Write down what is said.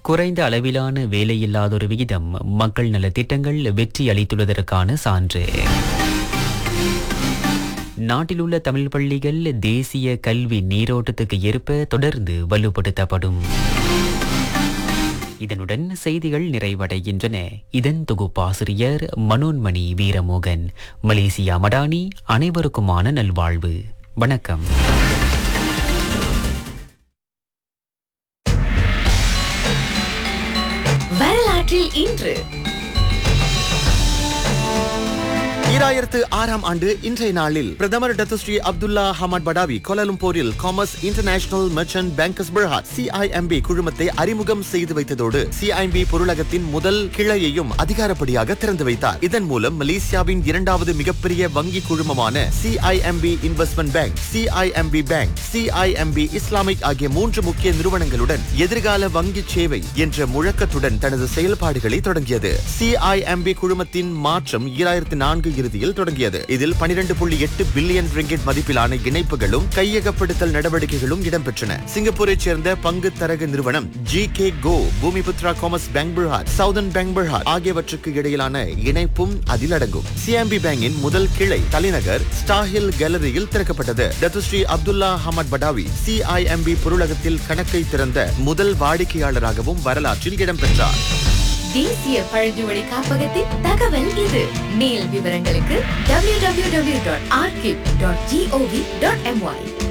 குறைந்த அளவிலான வேலையில்லாதொரு விகிதம் மக்கள் நல திட்டங்கள் வெற்றி அளித்துள்ளதற்கான சான்று நாட்டில் உள்ள தமிழ் பள்ளிகள் தேசிய கல்வி நீரோட்டத்துக்கு ஏற்ப தொடர்ந்து வலுப்படுத்தப்படும் இதனுடன் செய்திகள் நிறைவடைகின்றன இதன் தொகுப்பாசிரியர் மனோன்மணி வீரமோகன் மலேசியா மடானி அனைவருக்குமான நல்வாழ்வு வணக்கம் வரலாற்றில் இன்று ஈராயிரத்து ஆறாம் ஆண்டு இன்றைய நாளில் பிரதமர் டத்துஸ்ரீ அப்துல்லா ஹமாட் படாவி கோலாலம்பூரில் Commerce International Merchant Bankers Berhad CIMB குழுமத்தை அறிமுகம் செய்து வைத்ததோடு சிஐஎம்பி பொருளகத்தின் முதல் கிளையையும் அதிகாரப்படியாக திறந்து வைத்தார் இதன் மூலம் மலேசியாவின் இரண்டாவது மிகப்பெரிய வங்கி குழுமமான CIMB Investment Bank CIMB Bank CIMB Islamic ஆகிய மூன்று முக்கிய நிறுவனங்களுடன் எதிர்கால வங்கி சேவை என்ற முழக்கத்துடன் தனது செயல்பாடுகளை தொடங்கியது சிஐஎம்பி குழுமத்தின் மாற்றம் ஈராயிரத்தி நான்கு இறுதியில் தொடங்கியது இதில் பனிரெண்டு புள்ளி எட்டு பில்லியன் ரிங்கிட் மதிப்பிலான இணைப்புகளும் கையகப்படுத்தல் நடவடிக்கைகளும் இடம்பெற்றன சிங்கப்பூரைச் சேர்ந்த பங்கு தரகு நிறுவனம் G K Goh Bumiputra Commerce Bank Berhad Southern Bank Berhad ஆகியவற்றுக்கு இடையிலான இணைப்பும் அதில் அடங்கும் சிஎம்பி பேங்கின் முதல் கிளை தலைநகர் ஸ்டாஹில் கேலரியில் திறக்கப்பட்டது Datuk Seri Abdullah Hamad Badawi CIMB பொருளகத்தில் கணக்கை திறந்த முதல் வாடிக்கையாளராகவும் வரலாற்றில் இடம்பெற்றார் தேசிய பழங்குடி காப்பகத்தின் தகவல் இது மேல் விவரங்களுக்கு www.archive.gov.my